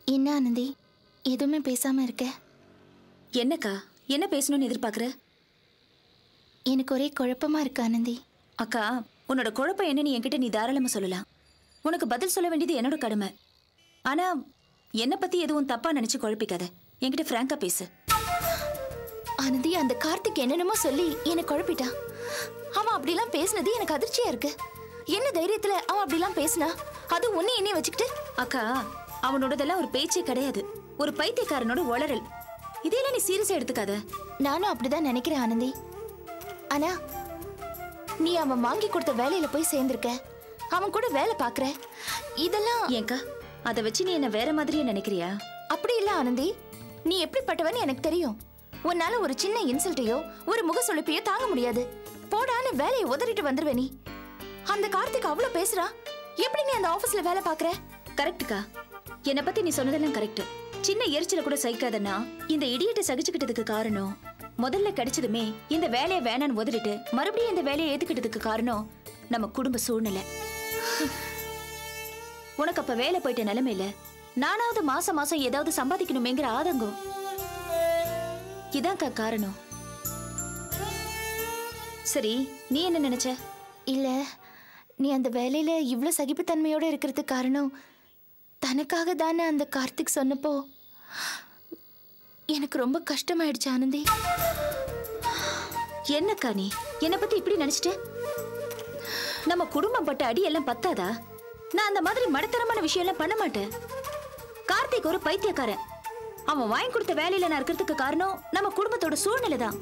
என்ன ஆனந்தி எதுவுமே பேசாம இருக்க என்னக்கா என்ன பேசணும்னு எதிர்பார்க்குற எனக்கு ஒரே குழப்பமா இருக்கு ஆனந்தி அக்கா உன்னோட குழப்பம் என்னன்னு என்கிட்ட நீ தாராளமா சொல்லலாம் உனக்கு பதில் சொல்ல வேண்டியது என்னோட கடமை ஆனா என்னை பத்தி எதுவும் தப்பா நினைச்சு குழப்பிக்காத என்கிட்ட ஃப்ராங்கா பேசு ஆனந்தி அந்த கார்த்திக் என்னென்னமோ சொல்லி என்னை குழப்பிட்டான் அவன் அப்படிலாம் பேசினது எனக்கு அதிர்ச்சியா இருக்கு என்ன தைரியத்துல அவன் அப்படிலாம் பேசினா அது உன்னை என்னைய வச்சுக்கிட்டு அக்கா அவனோடதெல்லாம் ஒரு பேச்சே கிடையாது ஒரு பைத்தியக்காரனோட உளறல் இதையெல்லாம் நீ சீரியஸா எடுத்துக்காத நானும் அப்படிதான் நினைக்கிறேன் ஆனந்தி ஆனா நீ அவன் வாங்கி கொடுத்த வேலையில போய் சேர்ந்திருக்க அவன் கூட வேலை பார்க்கற இதெல்லாம் ஏன்க்கா அதை வச்சு நீ என்ன வேற மாதிரியே நினைக்கிறியா அப்படி இல்ல ஆனந்தி நீ எப்படிப்பட்டவன்னு எனக்கு தெரியும் உன்னால ஒரு சின்ன இன்சல்ட்டையோ ஒரு முக சுளிப்பையோ தாங்க முடியாது போடான்னு வேலையை உதறிட்டு வந்துருவே நீ அந்த கார்த்திக் அவ்வளவு பேசுறா எப்படி நீ அந்த ஆபீஸ்ல வேலை பாக்குற கரெக்ட்டுக்கா என்னை பத்தி நீ சொன்னதெல்லாம் கரெக்ட் சின்ன எரிச்சல கூட சகிக்காதன்னா இந்த இடியட்டை சகிச்சுக்கிட்டதுக்கு காரணம் முதல்ல கிடைச்சதுமே இந்த வேலையை வேணான்னு உதறிட்டு மறுபடியும் இந்த வேலையை ஏத்துக்கிட்டதுக்கு காரணம் நம்ம குடும்ப சூழ்நிலை உனக்கு அப்ப வேலை போயிட்ட நிலைமையில நானாவது மாசம் மாசம் ஏதாவது சம்பாதிக்கணுமேங்கிற ஆதங்கம் இதான்க்கா காரணம் சரி நீ என்ன நினைச்ச இல்ல நீ அந்த வேலையில இவ்ளோ சகிப்புத்தன்மையோட இருக்கிறதுக்கு காரணம் தனக்காக தானே அந்த கார்த்திக் சொன்னப்போ எனக்கு ரொம்ப கஷ்டமாயிடுச்சு ஆனந்தி என்னக்கா நீ என்னை பத்தி இப்படி நினைச்சிட்ட நம்ம குடும்பம் பட்ட அடி எல்லாம் பத்தாதா நான் அந்த மாதிரி மடத்தரமான விஷயம் எல்லாம் பண்ண மாட்டேன் கார்த்திக் ஒரு பைத்தியக்காரன் அவன் வாங்கி கொடுத்த வேலையில நான் இருக்கிறதுக்கு காரணம் நம்ம குடும்பத்தோட சூழ்நிலை தான்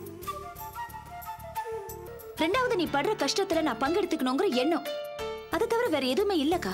ரெண்டாவது நீ படுற கஷ்டத்துல நான் பங்கெடுத்துக்கணுங்கிற எண்ணம் அதை தவிர வேற எதுவுமே இல்லக்கா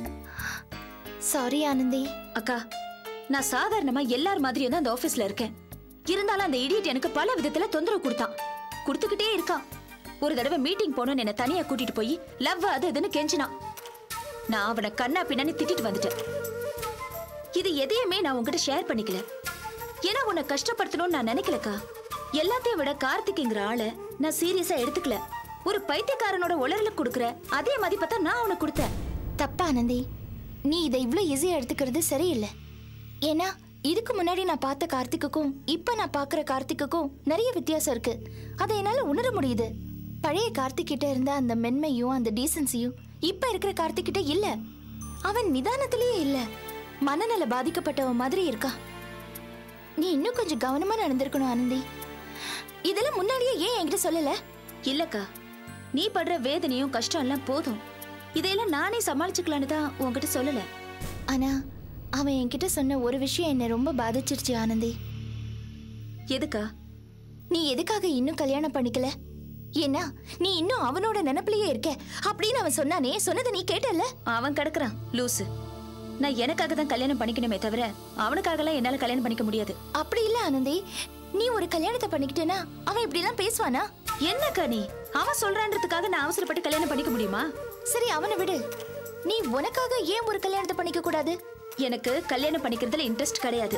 சாரி ஆனந்தி அக்கா நான் சாதாரணமா எல்லார் மாதிரியும் தான் அந்த ஆபீஸ்ல இருக்கேன் இருந்தாலும் அந்த இடியட் எனக்கு பல விதத்துல தொந்தரவு கொடுத்தான் கொடுத்துக்கிட்டே இருக்கான் ஒரு தடவை மீட்டிங் போகணும்னு என்ன தனியா கூட்டிட்டு போய் லவ் அது இதுன்னு கெஞ்சினான் நான் அவனை கண்ணா பின்னான்னு திட்டிட்டு வந்துட்டேன் இது எதையுமே நான் உன்கிட்ட ஷேர் பண்ணிக்கல ஏன்னா உன்னை கஷ்டப்படுத்தணும்னு நான் நினைக்கலக்கா எல்லாத்தையும் விட கார்த்திக்ங்கிற ஆளை நான் சீரியஸா எடுத்துக்கல ஒரு பைத்தியக்காரனோட உளறலுக்கு கொடுக்குற அதே மதிப்பை நான் அவனுக்கு கொடுத்தேன் தப்பா ஆனந்தி நீ இதை இவ்ளோ ஈஸியா எடுத்துக்கிறது சரியில்லை ஏன்னா இதுக்கு முன்னாடி நான் பார்த்த கார்த்திக்குக்கும் இப்ப நான் பார்க்குற கார்த்திக்குக்கும் நிறைய வித்தியாசம் இருக்கு அதை என்னால உணர முடியுது பழைய கார்த்திக் கிட்ட இருந்த அந்த மென்மையும் அந்த டீசன்சியும் இப்ப இருக்கிற கார்த்திக் கிட்ட இல்ல அவன் நிதானத்திலேயே இல்ல மனநல பாதிக்கப்பட்டவன் மாதிரி இருக்கான் நீ இன்னும் கொஞ்சம் கவனமா நடந்திருக்கணும் ஆனந்தி இதெல்லாம் முன்னாடியே ஏன் என்கிட்ட சொல்லல இல்லக்கா நீ படுற வேதனையும் கஷ்டம் எல்லாம் போதும் இதையெல்லாம் நானே சமாளிச்சுக்கலான்னு தான் உன்கிட்ட சொல்லல ஆனா அவன் என்கிட்ட சொன்ன ஒரு விஷயம் என்னை ரொம்ப பாதிச்சிருச்சு ஆனந்தி எதுக்கா நீ எதுக்காக இன்னும் கல்யாணம் பண்ணிக்கல ஏன்னா நீ இன்னும் அவனோட நினைப்பிலேயே இருக்க அப்படின்னு அவன் சொன்னானே சொன்னதை நீ கேட்டல்ல அவன் கிடக்குறான் லூசு நான் எனக்காக தான் கல்யாணம் பண்ணிக்கணுமே தவிர அவனுக்காகலாம் என்னால கல்யாணம் பண்ணிக்க முடியாது அப்படி இல்ல ஆனந்தி நீ ஒரு கல்யாணத்தை பண்ணிக்கிட்டேனா அவன் இப்படி எல்லாம் பேசுவானா என்னக்கா நீ அவன் சொல்றான்றதுக்காக நான் அவசரப்பட்டு கல்யாணம் பண்ணிக்க முடியுமா சரி அவனை விடு நீ உனக்காக ஏன் ஒரு கல்யாணத்தை பண்ணிக்க கூடாது எனக்கு கல்யாணம் பண்ணிக்கிறதுல இன்ட்ரெஸ்ட் கிடையாது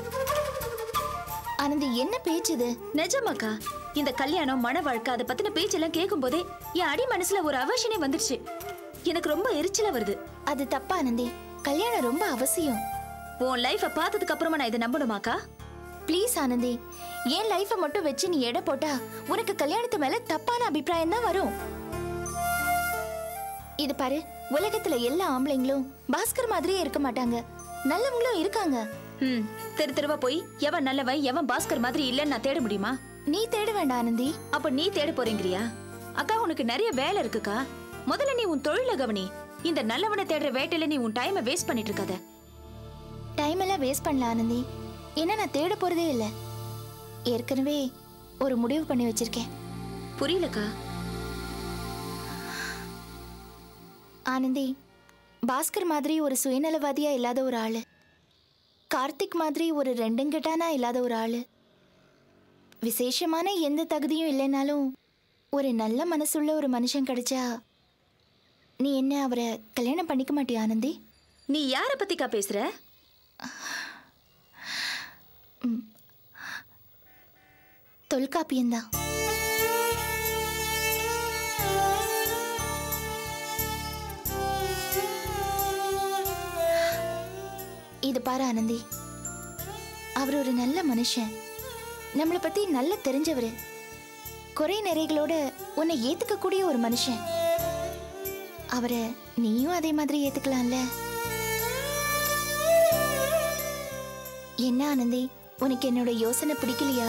ஆனந்தி என்ன பேச்சு இது நிஜமாக்கா இந்த கல்யாணம் மன வாழ்க்கை அதை பத்தின பேச்செல்லாம் கேட்கும் போதே என் அடி மனசுல ஒரு அவர்ஷனே வந்துருச்சு எனக்கு ரொம்ப எரிச்சலா வருது அது தப்பா ஆனந்தி கல்யாணம் ரொம்ப அவசியம் உன் லைஃப பார்த்ததுக்கு அப்புறமா நான் இதை நம்பணுமாக்கா ப்ளீஸ் ஆனந்தி என் லைஃபை மட்டும் வச்சு நீ எடை போட்டா உனக்கு கல்யாணத்து மேல தப்பான அபிப்பிராயம் தான் வரும் இது பாரு உலகத்துல எல்லா ஆம்பளைங்களும் பாஸ்கர் மாதிரியே இருக்க மாட்டாங்க நல்லவங்களும் இருக்காங்க ம் தெரு தெருவா போய் எவன் நல்லவன் எவன் பாஸ்கர் மாதிரி இல்லைன்னு நான் தேட முடியுமா நீ தேட வேண்டாம் ஆனந்தி அப்ப நீ தேட போறீங்கறியா அக்கா உனக்கு நிறைய வேலை இருக்குக்கா முதல்ல நீ உன் தொழில கவனி இந்த நல்லவனை தேடுற வேட்டையில நீ உன் டைமை வேஸ்ட் பண்ணிட்டு இருக்காத டைம் எல்லாம் வேஸ்ட் பண்ணல ஆனந்தி ஏன்னா நான் தேட போறதே இல்ல ஏற்கனவே ஒரு முடிவு பண்ணி வச்சிருக்கேன் புரியலக்கா ஆனந்தி பாஸ்கர் மாதிரி ஒரு சுயநலவாதியா இல்லாத ஒரு ஆளு கார்த்திக் மாதிரி ஒரு ரெண்டுங்கட்டானா இல்லாத ஒரு ஆளு விசேஷமான எந்த தகுதியும் இல்லைனாலும் ஒரு நல்ல மனசுள்ள ஒரு மனுஷன் கிடைச்சா நீ என்ன அவரை கல்யாணம் பண்ணிக்க மாட்டியா ஆனந்தி நீ யார பத்திக்கா பேசுற தொல்காப்பியம்தான் இது பாரு ஆனந்தி அவர் ஒரு நல்ல மனுஷன் நம்மளை பத்தி நல்லா தெரிஞ்சவர் குறை நிறைகளோட உன்னை ஏத்துக்கக்கூடிய ஒரு மனுஷன் அவரை நீயும் அதே மாதிரி ஏத்துக்கலாம்ல என்ன ஆனந்தி உனக்கு என்னோட யோசனை பிடிக்கலையா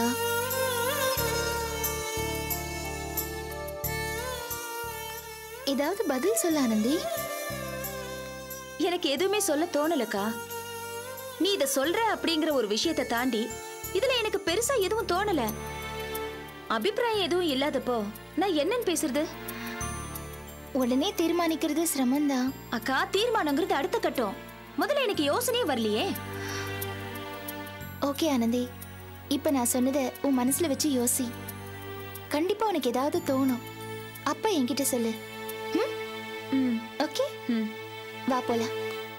ஏதாவது பதில் சொல்ல ஆனந்தி எனக்கு எதுவுமே சொல்ல தோணலக்கா நீ இத சொல்ற அப்படிங்கிற ஒரு விஷயத்தை தாண்டி இதுல எனக்கு பெருசா எதுவும் தோணல அபிப்பிராயம் எதுவும் இல்லாதப்போ நான் என்னன்னு பேசுறது உடனே தீர்மானிக்கிறது சிரமம்தான் அக்கா தீர்மானங்கிறது அடுத்த கட்டம் முதல்ல எனக்கு யோசனையே வரலையே ஓகே ஆனந்தி இப்ப நான் சொன்னதை உன் மனசுல வச்சு யோசி கண்டிப்பா உனக்கு ஏதாவது தோணும் அப்ப என்கிட்ட சொல்லு ம்? ம், ஓகே ம். வா போலாம்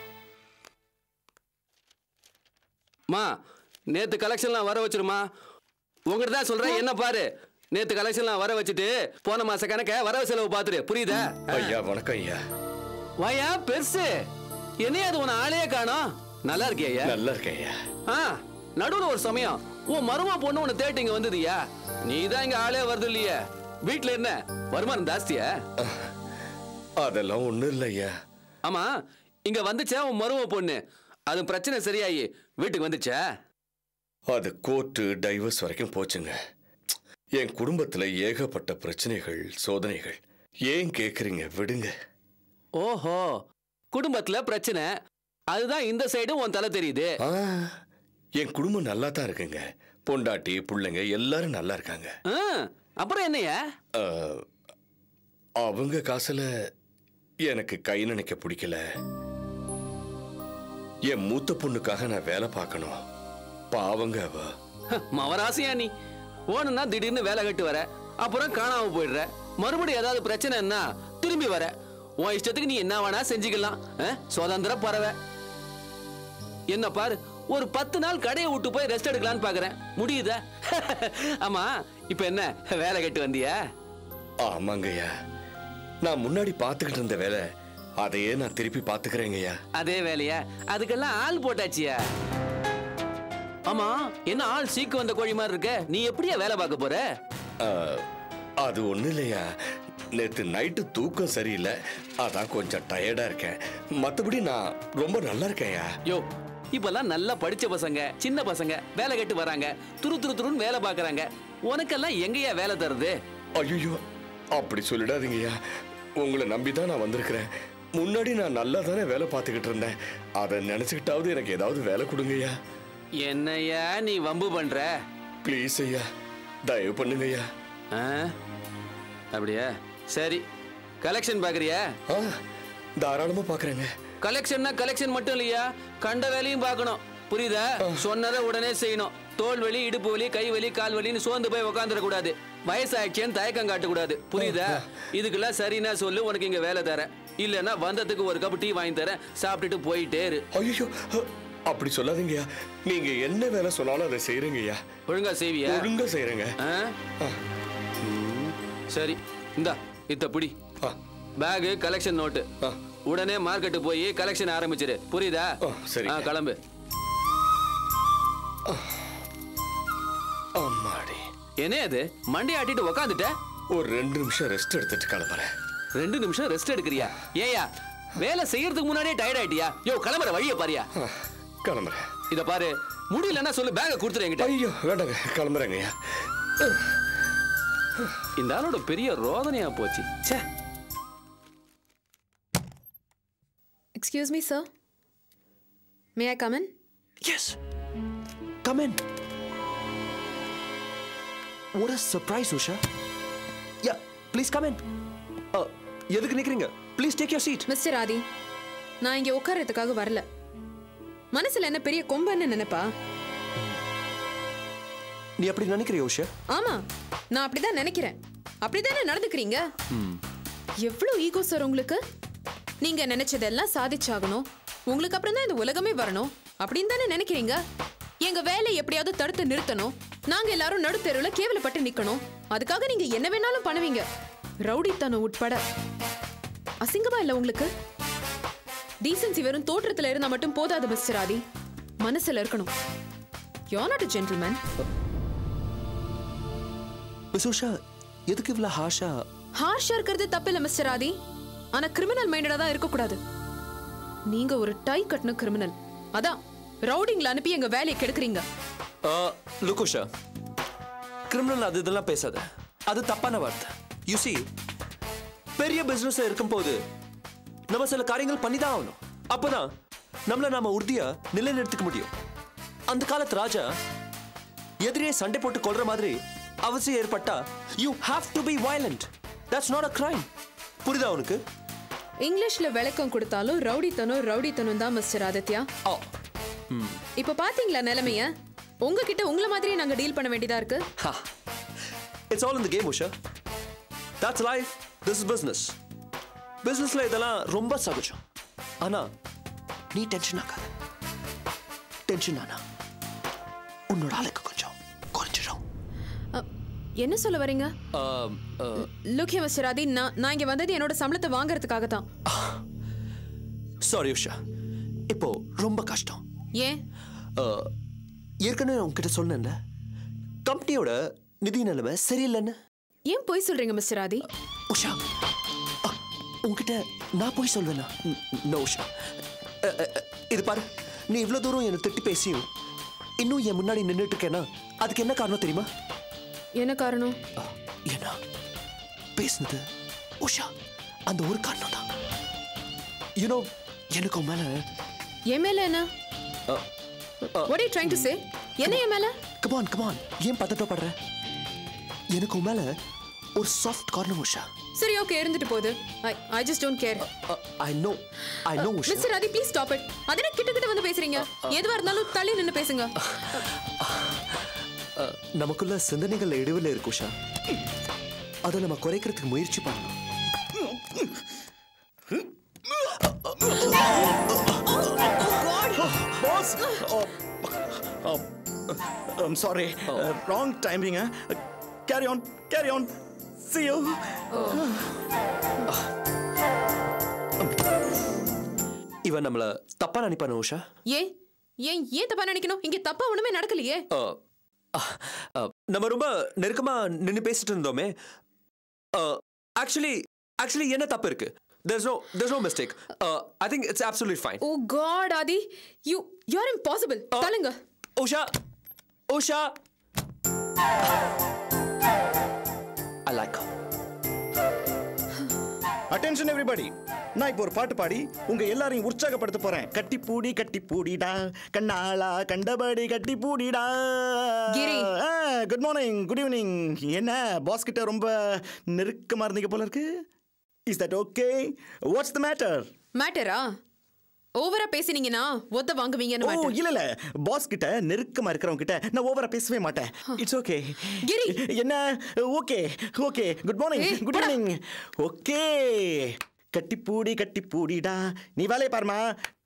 மா நேத்து கலெக்ஷன்லாம் வர வச்சிருமா உங்ககிட்ட தான் சொல்றேன் என்ன பாரு நேத்து கலெக்ஷன்லாம் வர வச்சுட்டு போன மாச கணக்க வரவு செலவு பாத்துரு புரியுதா ஐயா வணக்கம் ஐயா வாயா பெருசு என்னையா அது உன ஆளையே காணோம் நல்லா இருக்கியா ஐயா நல்லா இருக்கேன் ஐயா ஆ நடுவுல ஒரு சமயம் உன் மருமா பொண்ணு உன்னை தேட்டு இங்க வந்ததுயா நீ தான் இங்க ஆளே வருது இல்லையே வீட்டுல என்ன வருமானம் ஜாஸ்தியா அதெல்லாம் ஒண்ணும் இல்லை ஐயா ஆமா இங்க வந்துச்சா உன் மரும பொண்ணு அது பிரச்சனை சரியாயி வீட்டுக்கு வந்துச்சா அது கோர்ட்டு டைவர்ஸ் வரைக்கும் போச்சுங்க என் குடும்பத்துல ஏகப்பட்ட பிரச்சனைகள் சோதனைகள் ஏன் கேக்குறீங்க விடுங்க ஓஹோ குடும்பத்துல பிரச்சனை அதுதான் இந்த சைடும் உன் தலை தெரியுது ஆ, என் குடும்பம் நல்லா தான் இருக்குங்க பொண்டாட்டி பிள்ளைங்க எல்லாரும் நல்லா இருக்காங்க ஆ, அப்புறம் என்னையா ஆ, அவங்க காசுல எனக்கு கை நினைக்க பிடிக்கல என் மூத்த பொண்ணுக்காக நான் வேலை பார்க்கணும் பாவங்க அவ மவராசியா நீ ஓணுன்னா திடீர்னு வேலை கட்டு வர அப்புறம் காணாம போயிடுற மறுபடியும் ஏதாவது பிரச்சனைன்னா திரும்பி வர உன் இஷ்டத்துக்கு நீ என்ன வேணா செஞ்சுக்கலாம் ஆ, சுதந்திர பறவை என்ன பாரு ஒரு பத்து நாள் கடையை விட்டு போய் ரெஸ்ட் எடுக்கலான்னு பாக்குறேன் முடியுதா ஆமா இப்ப என்ன வேலை கட்டு வந்தியா ஆமாங்கய்யா நான் முன்னாடி பார்த்துக்கிட்டு இருந்த வேலை அதையே நான் திருப்பி பார்த்துக்கிறேங்கய்யா அதே வேலையா அதுக்கெல்லாம் ஆள் போட்டாச்சியா ஆமா என்ன ஆள் சீக்கு வந்த கோழி மாதிரி இருக்க நீ எப்படியா வேலை பார்க்க போற ஆ, அது ஒண்ணும் இல்லையா நேத்து நைட்டு தூக்கம் சரியில்லை அதான் கொஞ்சம் டயர்டா இருக்கேன் மத்தபடி நான் ரொம்ப நல்லா இருக்கேன்யா யோ இப்பெல்லாம் நல்லா படிச்ச பசங்க சின்ன பசங்க வேலை கட்டு வராங்க துரு துரு துருன்னு வேலை பார்க்கறாங்க உனக்கெல்லாம் எங்கயா வேலை தருது ஐயோ அப்படி சொல்லிடாதீங்கய்யா உங்களை நம்பி தான் நான் வந்திருக்கிறேன் முன்னாடி நான் நல்லா தானே வேலை பார்த்துக்கிட்டு இருந்தேன் அதை நினைச்சுக்கிட்டாவது எனக்கு ஏதாவது வேலை கொடுங்கய்யா என்னய்யா நீ வம்பு பண்ற ப்ளீஸ் ஐயா தயவு பண்ணுங்கய்யா ஆ? அப்படியா சரி கலெக்ஷன் பாக்குறியா ஆ தாராளமா பார்க்குறேங்க கலெக்ஷன்னா கலெக்ஷன் மட்டும் இல்லையா கண்ட வேலையும் பார்க்கணும் புரியுதா சொன்னதை உடனே செய்யணும் தோல் வலி இடுப்பு வலி கை வலி கால் வலின்னு சோர்ந்து போய் உக்காந்துட கூடாது வயசாயிடுச்சேன்னு தயக்கம் காட்டக்கூடாது புரியுதா இதுக்கெல்லாம் சரின்னா சொல்லு உனக்கு இங்க வேலை தரேன் இல்லைன்னா வந்ததுக்கு ஒரு கப் டீ வாங்கி தரேன் சாப்பிட்டுட்டு போயிட்டே இரு ஐயோ அப்படி சொல்லாதீங்கய்யா நீங்க என்ன வேலை சொன்னாலும் அதை செய்யறீங்கய்யா ஒழுங்கா செய்வியா ஒழுங்கா செய்யறேங்க ஆ? ம், சரி இந்தா இத்த பிடி ஆ பேகு கலெக்ஷன் நோட்டு ஆ. உடனே மார்க்கெட்டு போய் கலெக்ஷன் ஆரம்பிச்சிரு புரியுதா ஆ, சரிங்க. ஆ, கிளம்பு அம்மாடி என்ன அது மண்டி ஆட்டிட்டு உக்காந்துட்ட ஒரு ரெண்டு நிமிஷம் ரெஸ்ட் எடுத்துட்டு கிளம்புறேன் ரெண்டு நிமிஷம் ரெஸ்ட் எடுக்கிறியா ஏயா வேலை செய்யறதுக்கு முன்னாடியே டயர்ட் ஆயிட்டியா யோ கிளம்புற வழிய பாரியா ஆ, கிளம்புறேன் இத பாரு முடியலன்னா சொல்லு பேக கொடுத்துரு என்கிட்ட ஐயோ வேண்டாங்க கிளம்புறேங்கய்யா இந்த ஆளோட பெரிய ரோதனையா போச்சு ச்சே Excuse me, sir. May I come in? Yes. Come in. What a surprise, Usha. Yeah, please come in. Uh, எதுக்கு நிக்கிறீங்க please take your seat mister Aadhi நான் இங்க உட்கார்றதுக்காக வரல மனசுல என்ன பெரிய கொம்பன்னு நினைப்பா நீ அப்படி நினைக்கிறிய உஷா ஆமா நான் அப்படிதான் நினைக்கிறேன் அப்படிதானே நடந்துக்கிறீங்க எவ்வளவு ஈகோ சார் உங்களுக்கு நீங்க நினைச்சதெல்லாம் சாதிச்சாகணும் உங்களுக்கு அப்புறம் தான் இந்த உலகமே வரணும் அப்படின்னு தானே நினைக்கிறீங்க எங்க வேலையை எப்படியாவது தடுத்து நிறுத்தணும் நாங்க எல்லாரும் நடுத்தெருவுல கேவலப்பட்டு நிக்கணும் அதுக்காக நீங்க என்ன வேணாலும் பண்ணுவீங்க ரவுடித்தனம் உட்பட அசிங்கமா இல்ல உங்களுக்கு டீசன்சி வெறும் தோற்றத்துல இருந்தா மட்டும் போதாது மிஸ்டர் ஆதி மனசுல இருக்கணும் you not a gentleman miss Usha எதுக்கு இவ்வளவு ஹாஷா ஹார்ஷா இருக்கிறது தப்பில்ல மிஸ்டர் ஆதி ஆனா கிரிமினல் மைண்டடா தான் இருக்கக்கூடாது நீங்க ஒரு டை கட்டின கிரிமினல் அதான் ரவுடிங்ல அனுப்பி எங்க வேலையை கெடுக்குறீங்க லுக் உஷா கிரிமினல் அது இதெல்லாம் பேசாத அது தப்பான வார்த்தை யூ see பெரிய பிசினஸ் இருக்கும் போது நம்ம சில காரியங்கள் பண்ணி தான் ஆகணும் அப்பதான் நம்மள நாம உறுதியா நிலைநிறுத்திக்க முடியும் அந்த காலத்து ராஜா எதிரியே சண்டை போட்டு கொல்ற மாதிரி அவசியம் ஏற்பட்டா you have to be violent that's not a crime புரியுதா உனக்கு இங்கிலீஷ்ல விளக்கம் கொடுத்தாலும் ரவுடித்தனம் ரவுடித்தனம் தான் மிஸ்டர் ஆதித்யா ஓ இப்ப பாத்தீங்களா நிலைமைய உங்ககிட்ட உங்கள மாதிரியே நாங்க டீல் பண்ண வேண்டியதா இருக்கு Ha. It's all in the game, Usha. That's life. This is business. பிசினஸ்ல இதெல்லாம் ரொம்ப சகஜம் ஆனா நீ டென்ஷன் ஆகாத டென்ஷன் ஆனா உன்னோட ஆளுக்கு கொஞ்சம் குறைஞ்சிடும் அ, என்ன சொல்ல வரீங்க Um, uh, look here mister Aadhi நான் நான் இங்க வந்தது என்னோட சம்பளத்தை வாங்குறதுக்காக தான் sorry உஷா இப்போ ரொம்ப கஷ்டம் ஏன் Uh, ஏற்கனவே உன்கிட்ட சொன்னேன்ல கம்பெனியோட நிதி நிலைமை சரியில்லைன்னு ஏன் போய் சொல்றீங்க மிஸ்டர் ஆதி உஷா அ, உன்கிட்ட நான் போய் சொல்வேனா நோ உஷா அ, அ, அ, இது பாரு நீ இவ்வளோ தூரம் என்னை திட்டி பேசியும் இன்னும் என் முன்னாடி நின்றுட்டு இருக்கேன்னா அதுக்கு என்ன காரணம் தெரியுமா என்ன காரணம் அ, ஏன்னா பேசுனது உஷா அந்த ஒரு காரணம் தான் யூனோ எனக்கு உன் மேல என் மேல என்ன what you trying to say என்ன என் மேல கமான் கமான் ஏன் பதட்டப்படுற எனக்கு உன் மேல ஒரு சாஃப்ட் கார்னர் உஷா சரி ஓகே இருந்துட்டு போகுது I I just don't care I know I know Usha mister Aadhi please stop it அதென்ன கிட்ட கிட்ட வந்து பேசுறீங்க எதுவா இருந்தாலும் தள்ளி நின்னு பேசுங்க அஹ், நமக்குள்ள சிந்தனைகள் இடைவெளி இருக்கு உஷா அதை நம்ம குறைக்கிறதுக்கு முயற்சி பண்ணணும் Boss! Oh, oh, I'm sorry. Uh, wrong timing, huh? Uh, carry on, carry on. See you. இவன் நம்மள தப்பா நினைப்பான உஷா ஏன் ஏன் ஏன் தப்பா நினைக்கணும் இங்க தப்பா ஒண்ணுமே நடக்கலையே அஹ், அஹ், அஹ், நம்ம ரொம்ப நெருக்கமா நின்னு பேசிட்டு இருந்தோமே ஆக்சுவலி ஆக்சுவலி என்ன தப்பு இருக்கு there's no there's no mistake uh, i think it's absolutely fine oh God Aadhi you you are impossible தள்ளுங்க usha usha i like her attention everybody நான் இப்போ ஒரு பாட்டு பாடி உங்க எல்லாரையும் உற்சாகப்படுத்த போறேன் கட்டி பூடி கட்டி பூடிடா கண்ணாளா கண்டபடி கட்டி பூடிடா Giri. Good morning good evening என்ன பாஸ் கிட்ட ரொம்ப நெருக்கமா இருந்தீங்க போல இருக்கு is that okay what's the matter மேட்டரா ஓவரா பேசினீங்கன்னா ஒத்த வாங்குவீங்கன்னு ஓ matter. இல்ல இல்ல பாஸ் கிட்ட நெருக்கமா இருக்கிறவங்க கிட்ட நான் ஓவரா பேசவே மாட்டேன் இட்ஸ் ஓகே கிரி. என்ன ஓகே ஓகே குட் மார்னிங் ஏய், குட் போடா. ஈவினிங் ஓகே கட்டி பூடி கட்டி பூடிடா நீ வேலையை பாருமா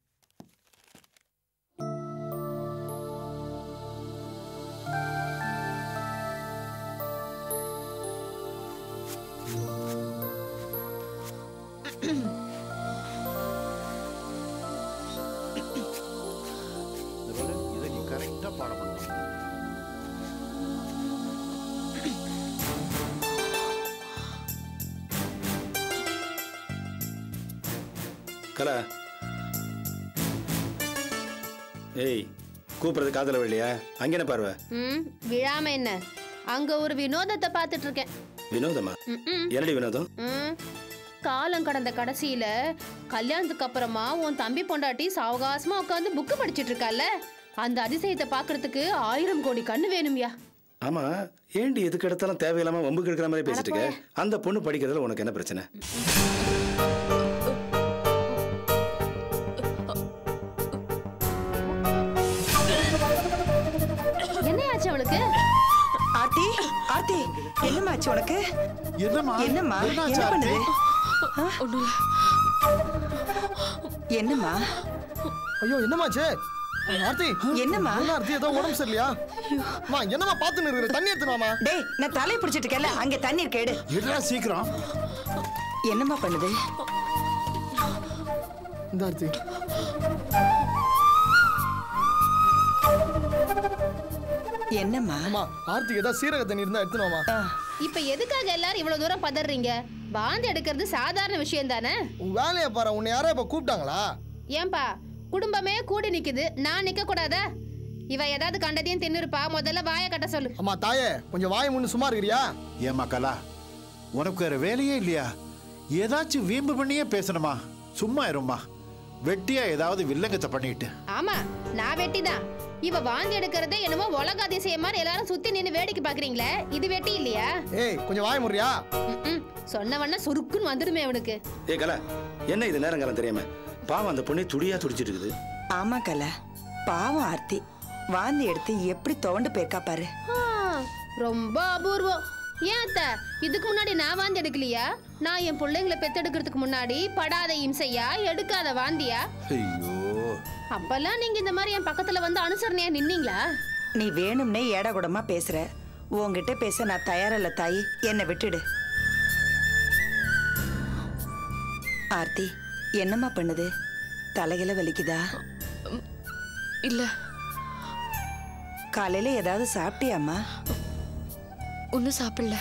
இதை நீ கரெக்டாக பாடம் பண்ணணும் கலா ஏய் கூப்பிடுறது காதல வழியா அங்கே என்ன பார்வை ம் விழாம என்ன அங்க ஒரு வினோதத்தை பார்த்துட்டு இருக்கேன் வினோதமா ம்ம். என்னடி வினோதம் ம் காலம் கடந்த கடைசியில கல்யாணத்துக்கு அப்புறமா உன் தம்பி பொண்டாட்டி சாவகாசமா உட்காந்து புக்கு படிச்சிட்டு இருக்கால அந்த அதிசயத்தை பார்க்கறதுக்கு ஆயிரம் கோடி கண்ணு வேணும்யா ஆமா ஏண்டி எதுக்கு எடுத்தாலும் தேவையில்லாம வம்புக்கு எடுக்கிற மாதிரி பேசிட்டு இருக்க அந்த பொண்ணு படிக்கிறதுல உனக்கு என்ன பிரச்சனை என்னையாச்சு அவளுக்கு ஆர்த்தி ஆர்த்தி என்னமாச்சு உனக்கு என்னம்மா என்னம்மா என்னாச்சு, என்ன பண்ணுது ஒண்ணும் இல்ல. என்னம்மா ஐயோ என்னமாச்சு ஆர்த்தி என்னம்மா என்ன ஆர்த்தி ஏதோ உடம்பு சரியில்லையா அம்மா என்னம்மா பார்த்து நிறுத்துற தண்ணி எடுத்துனாமா டேய் நான் தலையை பிடிச்சிட்டு இருக்கேன்ல அங்க தண்ணீர் கேடு என்னடா சீக்கிரம் என்னம்மா பண்ணுது இந்த ஆர்த்தி என்னம்மா அம்மா ஆர்த்திக்கு ஏதாவது சீரக தண்ணி இருந்தா எடுத்துன்னு வாம்மா இப்ப எதுக்காக எல்லாரும் இவ்வளவு தூரம் பதறீங்க வாந்தி எடுக்கிறது சாதாரண விஷயம் தானே உன் வேலையை பாரு உன்னை யாரோ இப்ப கூப்பிட்டாங்களா ஏன்பா குடும்பமே கூடி நிக்குது நான் நிக்க கூடாதா இவ ஏதாவது கண்டதையும் தின்னுருப்பா முதல்ல வாயை கட்ட சொல்லு அம்மா தாயே கொஞ்சம் வாய் முன்னு சும்மா இருக்கிறியா ஏம்மா கலா உனக்கு வேற வேலையே இல்லையா ஏதாச்சும் வீம்பு பண்ணியே பேசணுமா சும்மா இரும்மா வெட்டியா ஏதாவது வில்லங்கத்தை பண்ணிட்டு ஆமா நான் வெட்டிதான் இவ வாந்தி எடுக்கிறதே என்னமோ உலக அதிசயம் மாதிரி எல்லாரும் சுத்தி நின்னு வேடிக்கை பாக்குறீங்களே இது வெட்டி இல்லையா ஏய் கொஞ்சம் வாய் முறியா ம்ம். சொன்னவண்ணா சுருக்குன்னு வந்துடுமே அவனுக்கு ஏ கலா என்ன இது நேரங்காலம் தெரியாம பாவம் அந்த பொண்ணு துடியா துடிச்சிட்டு இருக்குது ஆமா கலா பாவம் ஆர்த்தி வாந்தி எடுத்து எப்படி துவண்டு போயிருக்கா பாரு ஆ, ரொம்ப அபூர்வம் ஏன் அத்தை இதுக்கு முன்னாடி நான் வாந்தி எடுக்கலையா நான் என் பிள்ளைங்களை பெத்தெடுக்கிறதுக்கு முன்னாடி படாத இம்சையா எடுக்காத வாந்தியா ஐயோ அப்பெல்லாம் நீங்க இந்த மாதிரி என் பக்கத்துல வந்து அனுசரணையா நின்னீங்களா நீ வேணும்னே ஏடா கூடமா பேசுற உன்கிட்ட பேச நான் தயாரில்ல தாயி என்னை விட்டுடு ஆர்த்தி என்னம்மா பண்ணுது தலையில வலிக்குதா இல்ல காலையில ஏதாவது சாப்பிட்டியாம்மா ஒன்னும் சாப்பிடல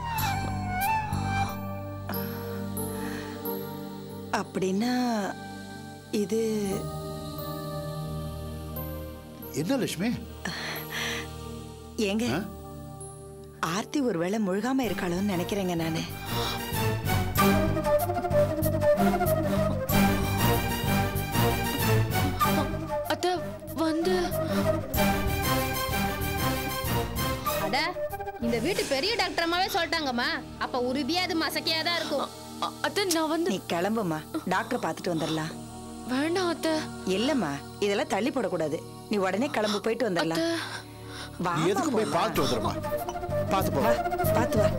அப்படின்னா இது என்ன லட்சுமி ஏங்க ஆர்த்தி ஒருவேளை முழுகாம இருக்காளோன்னு நினைக்கிறேங்க நானு அத்த வந்து அட இந்த வீட்டு பெரிய டாக்டர் அம்மாவே சொல்லிட்டாங்கம்மா அப்ப உறுதியா அது மசக்கையா தான் இருக்கும் அத்த நான் வந்து நீ கிளம்புமா டாக்டர் பார்த்துட்டு வந்துடலாம் வேண்டாம் அத்த இல்லம்மா இதெல்லாம் தள்ளி போடக்கூடாது நீ உடனே கிளம்பு போயிட்டு வந்துடலாம் வா நீ எதுக்கு போய் பார்த்து வந்துடுமா பார்த்து போ பார்த்து வா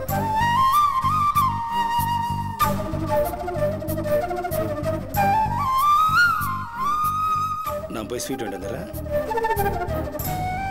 நான் போய் ஸ்வீட் வாங்கிட்டு வந்துடுறேன்